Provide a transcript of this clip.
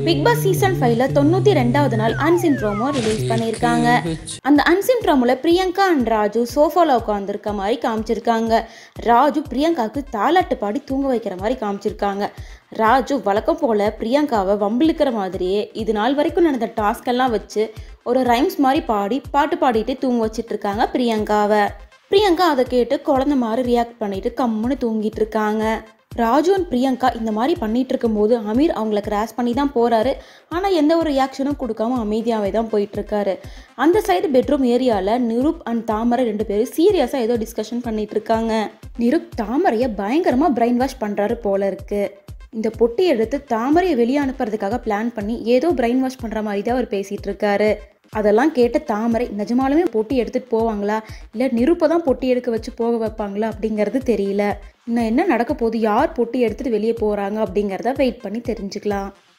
big Boss season ஃபைவ்ல தொண்ணூத்தி ரெண்டாவது நாள் அன்சின் ப்ரோமோ ரிலீஸ் பண்ணியிருக்காங்க அந்த அன்சின் ப்ரோமோல பிரியங்கா அண்ட் ராஜு சோஃபால உட்காந்துருக்க மாதிரி காமிச்சிருக்காங்க ராஜு பிரியங்காவுக்கு தாலாட்டு பாடி தூங்க வைக்கிற மாதிரி காமிச்சிருக்காங்க ராஜு வழக்கம் போல பிரியங்காவை வம்பிழுக்கிற மாதிரியே இது நாள் வரைக்கும் நடந்த டாஸ்க் எல்லாம் வச்சு ஒரு ரைம்ஸ் மாதிரி பாடி பாட்டு பாடிட்டு தூங்க வச்சிட்டு இருக்காங்க பிரியங்காவை பிரியங்கா அதை கேட்டு குழந்த மாதிரி ரியாக்ட் பண்ணிட்டு கம்முன்னு தூங்கிட்டு இருக்காங்க ராஜு அண்ட் பிரியங்கா இந்த மாதிரி பண்ணிட்டு இருக்கும்போது அமீர் அவங்கள கிராஸ் பண்ணி தான் போறாரு ஆனால் எந்த ஒரு ரியாக்ஷனும் கொடுக்காம அமைதியாகவே தான் போயிட்டு இருக்காரு அந்த சைடு பெட்ரூம் ஏரியாவில் நிருப் அண்ட் தாமரை ரெண்டு பேரும் சீரியஸாக ஏதோ டிஸ்கஷன் பண்ணிட்டு இருக்காங்க நிருப் தாமரையை பயங்கரமாக பிரெயின் வாஷ் பண்ணுறாரு போல இருக்கு இந்த பொட்டி எடுத்து தாமரையை வெளியே அனுப்புறதுக்காக பிளான் பண்ணி ஏதோ பிரெயின் வாஷ் பண்ணுற மாதிரி தான் அவர் பேசிட்டு இருக்காரு அதெல்லாம் கேட்ட தாமரை நிஜமாலுமே பொட்டி எடுத்துட்டு போவாங்களா இல்லை நிருப்பை தான் பொட்டி எடுக்க வச்சு போக வைப்பாங்களா அப்படிங்கிறது தெரியல இன்னும் என்ன நடக்க போகுது யார் பொட்டி எடுத்துட்டு வெளியே போகிறாங்க அப்படிங்கிறத வெயிட் பண்ணி தெரிஞ்சுக்கலாம்